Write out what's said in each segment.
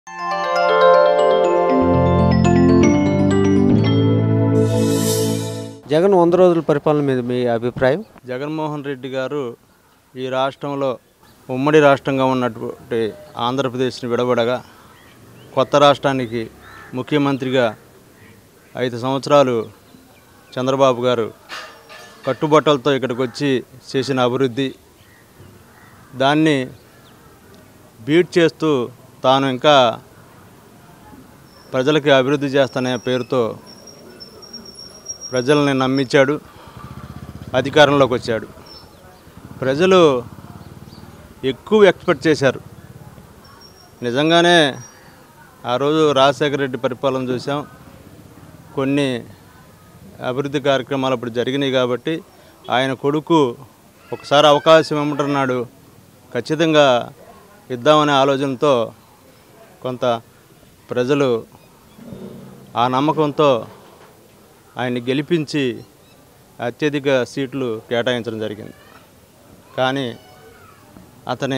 జగన్ వంద రోజుల పరిపాలన మీద మీ అభిప్రాయం జగన్మోహన్ రెడ్డి గారు ఈ రాష్ట్రంలో ఉమ్మడి రాష్ట్రంగా ఉన్నటువంటి ఆంధ్రప్రదేశ్ని విడబడగా కొత్త రాష్ట్రానికి ముఖ్యమంత్రిగా ఐదు సంవత్సరాలు చంద్రబాబు గారు కట్టుబట్టలతో ఇక్కడికి వచ్చి చేసిన అభివృద్ధి దాన్ని బీట్ చేస్తూ తాను ఇంకా ప్రజలకి అభివృద్ధి చేస్తానే పేరుతో ప్రజల్ని నమ్మించాడు అధికారంలోకి వచ్చాడు ప్రజలు ఎక్కువ ఎక్స్పెక్ట్ చేశారు నిజంగానే ఆ రోజు రాజశేఖర రెడ్డి పరిపాలన చూసాం కొన్ని అభివృద్ధి కార్యక్రమాలు అప్పుడు జరిగినాయి కాబట్టి ఆయన కొడుకు ఒకసారి అవకాశం ఇమ్మంటున్నాడు ఖచ్చితంగా ఇద్దామనే ఆలోచనతో కొంత ప్రజలు ఆ నమ్మకంతో ఆయన్ని గెలిపించి అత్యధిక సీట్లు కేటాయించడం జరిగింది కానీ అతని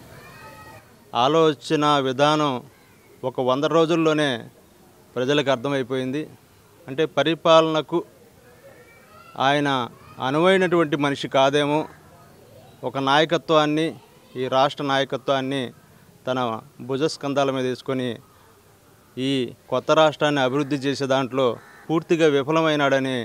ఆలోచన విధానం ఒక వంద రోజుల్లోనే ప్రజలకు అర్థమైపోయింది అంటే పరిపాలనకు ఆయన అనువైనటువంటి మనిషి కాదేమో ఒక నాయకత్వాన్ని ఈ రాష్ట్ర నాయకత్వాన్ని తన భుజస్కంధాల మీద తీసుకొని ఈ కొత్త రాష్ట్రాన్ని అభివృద్ధి చేసే దాంట్లో పూర్తిగా విఫలమైనాడని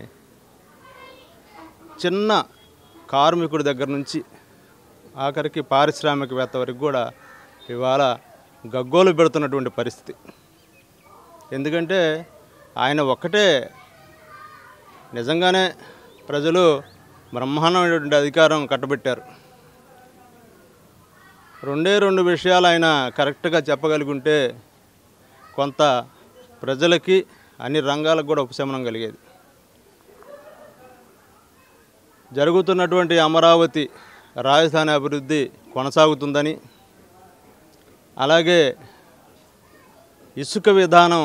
చిన్న కార్మికుడి దగ్గర నుంచి ఆఖరికి పారిశ్రామికవేత్త వరకు కూడా ఇవాళ గగ్గోలు పెడుతున్నటువంటి పరిస్థితి ఎందుకంటే ఆయన ఒక్కటే నిజంగానే ప్రజలు బ్రహ్మాండమైనటువంటి అధికారం కట్టబెట్టారు రెండే రెండు విషయాలు ఆయన కరెక్ట్గా చెప్పగలుగుంటే కొంత ప్రజలకి అన్ని రంగాలకు కూడా ఉపశమనం కలిగేది జరుగుతున్నటువంటి అమరావతి రాజధాని అభివృద్ధి కొనసాగుతుందని అలాగే ఇసుక విధానం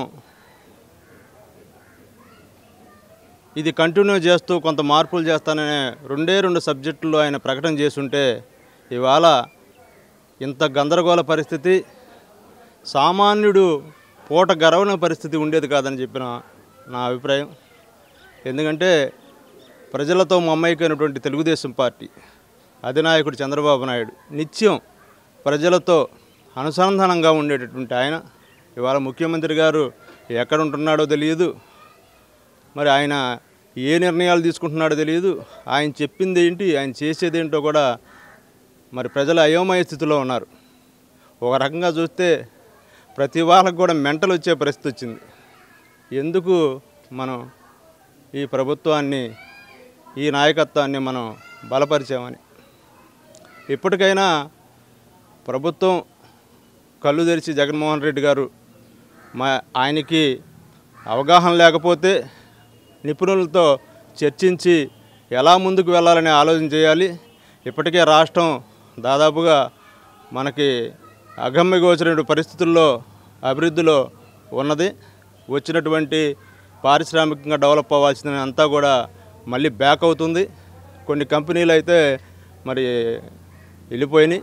ఇది కంటిన్యూ చేస్తూ కొంత మార్పులు చేస్తాననే రెండే రెండు సబ్జెక్టుల్లో ఆయన ప్రకటన చేసుంటే ఇవాళ ఇంత గందరగోళ పరిస్థితి సామాన్యుడు పూట గరవన పరిస్థితి ఉండేది కాదని చెప్పిన నా అభిప్రాయం ఎందుకంటే ప్రజలతో మమ్మైకైనటువంటి తెలుగుదేశం పార్టీ అధినాయకుడు చంద్రబాబు నాయుడు నిత్యం ప్రజలతో అనుసంధానంగా ఉండేటటువంటి ఆయన ఇవాళ ముఖ్యమంత్రి గారు ఎక్కడ ఉంటున్నాడో తెలియదు మరి ఆయన ఏ నిర్ణయాలు తీసుకుంటున్నాడో తెలియదు ఆయన చెప్పింది ఏంటి ఆయన చేసేది ఏంటో కూడా మరి ప్రజలు అయోమయ స్థితిలో ఉన్నారు ఒక రకంగా చూస్తే ప్రతి వాళ్ళకు కూడా మెంటలు వచ్చే పరిస్థితి వచ్చింది ఎందుకు మనం ఈ ప్రభుత్వాన్ని ఈ నాయకత్వాన్ని మనం బలపరిచామని ఇప్పటికైనా ప్రభుత్వం కళ్ళు తెరిచి జగన్మోహన్ రెడ్డి గారు మా ఆయనకి అవగాహన లేకపోతే నిపుణులతో చర్చించి ఎలా ముందుకు వెళ్ళాలనే ఆలోచన చేయాలి ఇప్పటికే రాష్ట్రం దాదాపుగా మనకి అగమ్యగోచర పరిస్థితుల్లో అభివృద్ధిలో ఉన్నది వచ్చినటువంటి పారిశ్రామికంగా డెవలప్ అవ్వాల్సిన అంతా కూడా మళ్ళీ బ్యాక్ అవుతుంది కొన్ని కంపెనీలు అయితే మరి వెళ్ళిపోయినాయి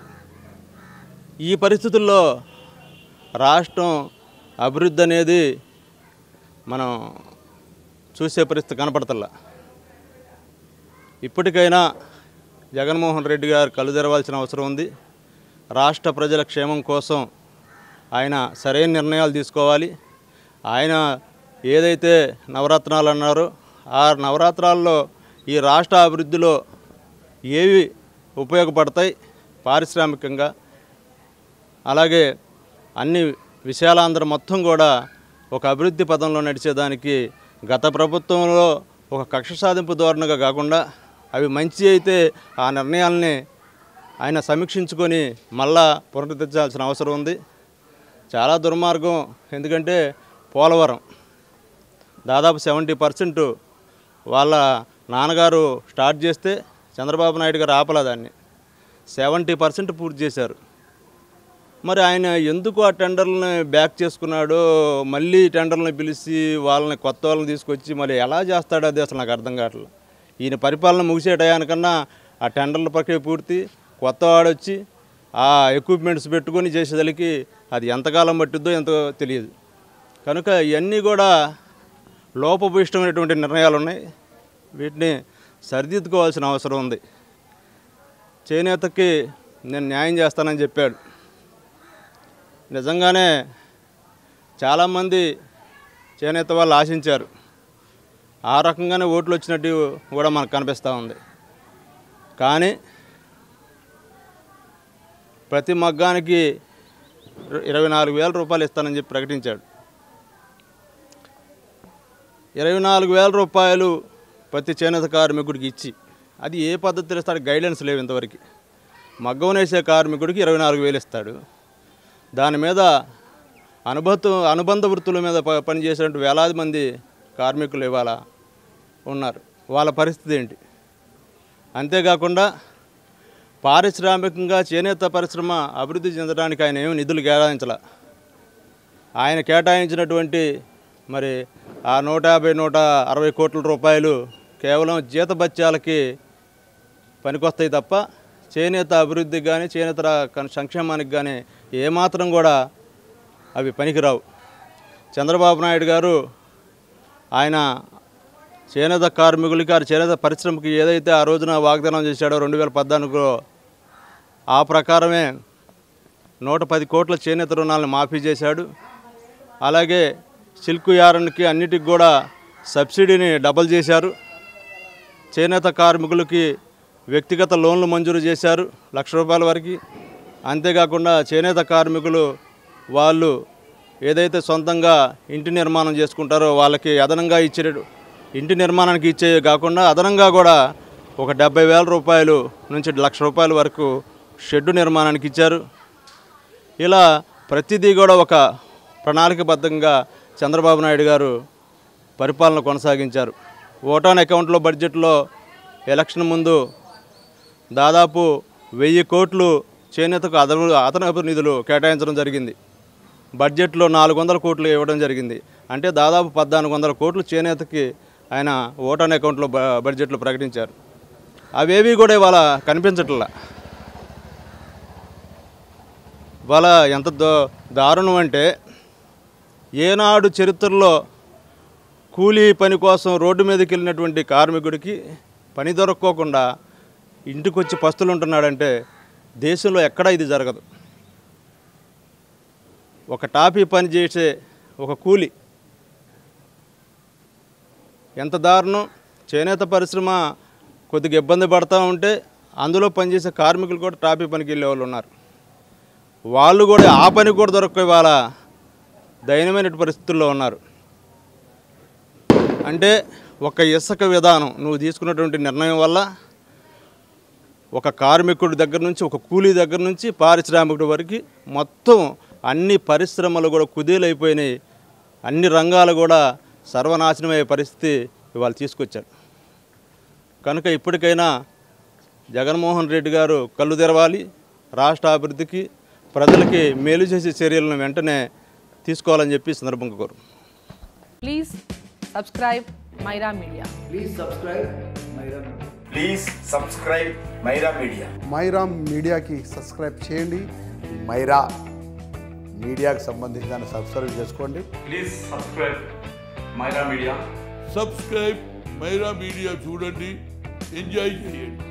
ఈ పరిస్థితుల్లో రాష్ట్రం అభివృద్ధి అనేది మనం చూసే పరిస్థితి కనపడతల్లా ఇప్పటికైనా జగన్మోహన్ రెడ్డి గారు కళ్ళు తెరవాల్సిన అవసరం ఉంది రాష్ట్ర ప్రజల క్షేమం కోసం ఆయన సరైన నిర్ణయాలు తీసుకోవాలి ఆయన ఏదైతే నవరత్నాలు అన్నారో ఆ నవరత్నాల్లో ఈ రాష్ట్ర అభివృద్ధిలో ఏవి ఉపయోగపడతాయి పారిశ్రామికంగా అలాగే అన్ని విశాలాంధ్ర మొత్తం కూడా ఒక అభివృద్ధి పదంలో నడిచేదానికి గత ప్రభుత్వంలో ఒక కక్ష సాధింపు ధోరణిగా కాకుండా అవి మంచి అయితే ఆ నిర్ణయాల్ని ఆయన సమీక్షించుకొని మళ్ళా పునరుద్ధరించాల్సిన అవసరం ఉంది చాలా దుర్మార్గం ఎందుకంటే పోలవరం దాదాపు సెవెంటీ పర్సెంట్ వాళ్ళ నాన్నగారు స్టార్ట్ చేస్తే చంద్రబాబు నాయుడు గారు ఆపలా దాన్ని సెవెంటీ పర్సెంట్ పూర్తి చేశారు మరి ఆయన ఎందుకు ఆ టెండర్లని బ్యాక్ చేసుకున్నాడో మళ్ళీ టెండర్లను పిలిచి వాళ్ళని కొత్త వాళ్ళని తీసుకొచ్చి మరి ఎలా చేస్తాడో అది అసలు నాకు అర్థం కావట్లేదు ఈయన పరిపాలన ముగిసే టయానికన్నా ఆ టెండర్ల ప్రక్రియ పూర్తి కొత్త వాడు వచ్చి ఆ ఎక్విప్మెంట్స్ పెట్టుకొని చేసేదలికి అది ఎంతకాలం పట్టిద్దో ఎంతో తెలియదు కనుక ఇవన్నీ కూడా లోపభూయిష్టమైనటువంటి నిర్ణయాలు ఉన్నాయి వీటిని సరిదిద్దుకోవాల్సిన అవసరం ఉంది చేనేతకి నేను న్యాయం చేస్తానని చెప్పాడు నిజంగానే చాలామంది చేనేత వాళ్ళు ఆశించారు ఆ రకంగానే ఓట్లు వచ్చినట్టు కూడా మనకు కనిపిస్తూ ఉంది కానీ ప్రతి మగ్గానికి ఇరవై నాలుగు వేల రూపాయలు ఇస్తానని చెప్పి ప్రకటించాడు ఇరవై నాలుగు వేల రూపాయలు ప్రతి చేనేత కార్మికుడికి ఇచ్చి అది ఏ పద్ధతిలో ఇస్తాడు గైడెన్స్ లేవు ఇంతవరకు మగ్గం వేసే కార్మికుడికి ఇరవై నాలుగు వేలు ఇస్తాడు దాని మీద అనుబంధ అనుబంధ వృత్తుల మీద ప పనిచేసేటువంటి వేలాది మంది కార్మికులు ఇవాళ ఉన్నారు వాళ్ళ పరిస్థితి ఏంటి అంతేకాకుండా పారిశ్రామికంగా చేనేత పరిశ్రమ అభివృద్ధి చెందడానికి ఆయన ఏమి నిధులు కేటాయించాల ఆయన కేటాయించినటువంటి మరి ఆ నూట యాభై నూట అరవై కోట్ల రూపాయలు కేవలం జీతభత్యాలకి పనికొస్తాయి తప్ప చేనేత అభివృద్ధికి కానీ చేనేత రా- కన్- సంక్షేమానికి కానీ ఏమాత్రం కూడా అవి పనికిరావు చంద్రబాబు నాయుడు గారు ఆయన చేనేత కార్మికులకి ఆ చేనేత పరిశ్రమకి ఏదైతే ఆ రోజున వాగ్దానం చేశాడో రెండు వేల పద్నాలుగులో ఆ ప్రకారమే నూట పది కోట్ల చేనేత రుణాలను మాఫీ చేశాడు అలాగే సిల్క్ యారన్కి అన్నిటికి కూడా సబ్సిడీని డబల్ చేశారు చేనేత కార్మికులకి వ్యక్తిగత లోన్లు మంజూరు చేశారు లక్ష రూపాయల వరకు అంతేకాకుండా చేనేత కార్మికులు వాళ్ళు ఏదైతే సొంతంగా ఇంటి నిర్మాణం చేసుకుంటారో వాళ్ళకి అదనంగా ఇచ్చే ఇంటి నిర్మాణానికి ఇచ్చే కాకుండా అదనంగా కూడా ఒక డెబ్బై వేల రూపాయలు నుంచి లక్ష రూపాయల వరకు షెడ్డు నిర్మాణానికి ఇచ్చారు ఇలా ప్రతిదీ కూడా ఒక ప్రణాళికబద్ధంగా చంద్రబాబు నాయుడు గారు పరిపాలన కొనసాగించారు ఓటాన్ అకౌంట్లో బడ్జెట్లో ఎలక్షన్ ముందు దాదాపు వెయ్యి కోట్లు చేనేతకు అదను అదనపు నిధులు కేటాయించడం జరిగింది బడ్జెట్లో నాలుగు వందల కోట్లు ఇవ్వడం జరిగింది అంటే దాదాపు పద్నాలుగు వందల కోట్లు చేనేతకి ఆయన ఓటాన్ అకౌంట్లో బ బడ్జెట్లో ప్రకటించారు అవేవి కూడా ఇవాళ కనిపించట్లా ఇవాళ ఎంత దో దారుణం అంటే ఏనాడు చరిత్రలో కూలీ పని కోసం రోడ్డు మీదకి వెళ్ళినటువంటి కార్మికుడికి పని దొరక్కోకుండా ఇంటికి వచ్చి పస్తులు ఉంటున్నాడంటే దేశంలో ఎక్కడా ఇది జరగదు ఒక టాపీ పని చేసే ఒక కూలి ఎంత దారుణం చేనేత పరిశ్రమ కొద్దిగా ఇబ్బంది పడతా ఉంటే అందులో పనిచేసే కార్మికులు కూడా టాపీ పనికి వెళ్ళే వాళ్ళు ఉన్నారు వాళ్ళు కూడా ఆ పని కూడా దొరక్క ఇవాళ దయనమైన పరిస్థితుల్లో ఉన్నారు అంటే ఒక ఇసుక విధానం నువ్వు తీసుకున్నటువంటి నిర్ణయం వల్ల ఒక కార్మికుడి దగ్గర నుంచి ఒక కూలీ దగ్గర నుంచి పారిశ్రామికుడి వరకు మొత్తం అన్ని పరిశ్రమలు కూడా కుదేలైపోయినాయి అన్ని రంగాలు కూడా సర్వనాశనమయ్యే పరిస్థితి ఇవాళ తీసుకొచ్చారు కనుక ఇప్పటికైనా జగన్మోహన్ రెడ్డి గారు కళ్ళు తెరవాలి రాష్ట్ర అభివృద్ధికి ప్రజలకి మేలు చేసే చర్యలను వెంటనే తీసుకోవాలని చెప్పి ఈ సందర్భంగా కోరు Please subscribe Myra Media. Please subscribe Myra Media. Please subscribe Myra media Myra మీడియాకి సబ్స్క్రైబ్ చేయండి మైరా మీడియాకు సంబంధించి దాన్ని సబ్స్క్రైబ్ చేసుకోండి please subscribe Myra media subscribe Myra media చూడండి ఎంజాయ్ చేయండి